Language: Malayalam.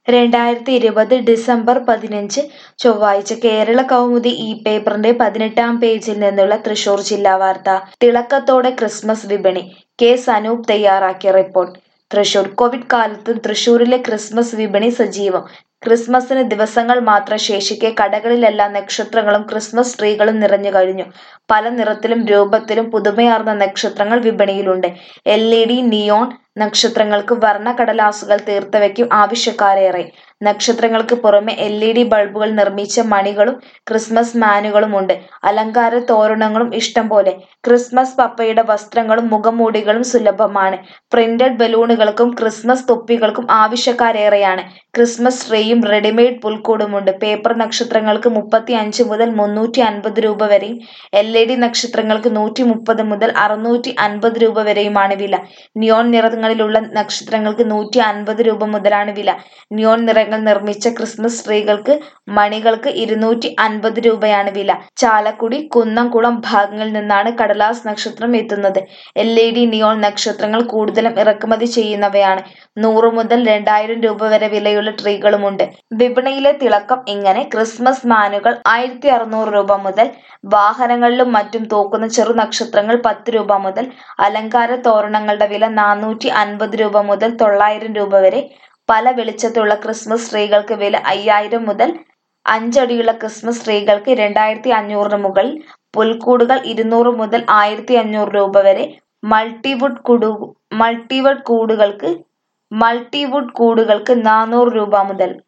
രണ്ടായിരത്തി ഇരുപത് ഡിസംബർ പതിനഞ്ച് ചൊവ്വാഴ്ച കേരള കൗമുദി ഈ പേപ്പറിന്റെ പതിനെട്ടാം പേജിൽ നിന്നുള്ള തൃശൂർ ജില്ലാ വാർത്ത തിളക്കത്തോടെ ക്രിസ്മസ് വിപണി കെ സനൂപ് തയ്യാറാക്കിയ റിപ്പോർട്ട് തൃശൂർ കോവിഡ് കാലത്തും തൃശൂരിലെ ക്രിസ്മസ് വിപണി സജീവം ക്രിസ്മസിന് ദിവസങ്ങൾ മാത്രം ശേഷിക്കെ കടകളിലെല്ലാം നക്ഷത്രങ്ങളും ക്രിസ്മസ് ട്രീകളും നിറഞ്ഞു കഴിഞ്ഞു പല നിറത്തിലും രൂപത്തിലും പുതുമയാർന്ന നക്ഷത്രങ്ങൾ വിപണിയിലുണ്ട് എൽ ഇ ഡി നിയോൺ നക്ഷത്രങ്ങൾക്ക് വർണ്ണക്കടലാസുകൾ തീർത്തവയ്ക്കും ആവശ്യക്കാരേറെ നക്ഷത്രങ്ങൾക്ക് പുറമെ എൽ ഇ ഡി ബൾബുകൾ നിർമ്മിച്ച മണികളും ക്രിസ്മസ് മാനുകളുമുണ്ട് അലങ്കാര തോരണങ്ങളും ഇഷ്ടം പോലെ ക്രിസ്മസ് പപ്പയുടെ വസ്ത്രങ്ങളും മുഖംമൂടികളും സുലഭമാണ് പ്രിന്റഡ് ബലൂണുകൾക്കും ക്രിസ്മസ് തൊപ്പികൾക്കും ആവശ്യക്കാരേറെയാണ് ക്രിസ്മസ് ട്രീയും റെഡിമെയ്ഡ് പുൽക്കൂടുമുണ്ട് പേപ്പർ നക്ഷത്രങ്ങൾക്ക് മുപ്പത്തി അഞ്ച് മുതൽ മുന്നൂറ്റി അൻപത് രൂപ വരെയും എൽ ഇ ഡി നക്ഷത്രങ്ങൾക്ക് നൂറ്റി മുപ്പത് മുതൽ അറുന്നൂറ്റി അൻപത് രൂപ വരെയുമാണ് വില നിയോൺ നിറങ്ങളിലുള്ള നക്ഷത്രങ്ങൾക്ക് നൂറ്റി അൻപത് രൂപ മുതലാണ് വില നിയോൺ നിറങ്ങൾ നിർമ്മിച്ച ക്രിസ്മസ് ട്രീകൾക്ക് മണികൾക്ക് ഇരുന്നൂറ്റി അൻപത് രൂപയാണ് വില ചാലക്കുടി കുന്നംകുളം ഭാഗങ്ങളിൽ നിന്നാണ് കടലാസ് നക്ഷത്രം എത്തുന്നത് എൽ ഇ ഡി നിയോൺ നക്ഷത്രങ്ങൾ കൂടുതലും ഇറക്കുമതി ചെയ്യുന്നവയാണ് നൂറ് മുതൽ രണ്ടായിരം രൂപ വരെ വിലയുള്ള ട്രീകളുമുണ്ട് വിപണിയിലെ തിളക്കം ഇങ്ങനെ ക്രിസ്മസ് മാനുകൾ ആയിരത്തി അറുന്നൂറ് രൂപ മുതൽ വാഹനങ്ങളിലും മറ്റും തൂക്കുന്ന ചെറു നക്ഷത്രങ്ങൾ പത്ത് രൂപ മുതൽ അലങ്കാര തോരണങ്ങളുടെ വില നാനൂറ്റി അൻപത് രൂപ മുതൽ തൊള്ളായിരം രൂപ വരെ പല വെളിച്ചത്തുള്ള ക്രിസ്മസ് ട്രീകൾക്ക് വില അയ്യായിരം മുതൽ അഞ്ചടിയുള്ള ക്രിസ്മസ് ട്രീകൾക്ക് രണ്ടായിരത്തി അഞ്ഞൂറിന് മുകളിൽ പുൽക്കൂടുകൾ ഇരുന്നൂറ് മുതൽ ആയിരത്തി അഞ്ഞൂറ് രൂപ വരെ മൾട്ടിവുഡ് കൂടു മൾട്ടിവുഡ് കൂടുകൾക്ക് മൾട്ടിവുഡ് കൂടുകൾക്ക് നാനൂറ് രൂപ മുതൽ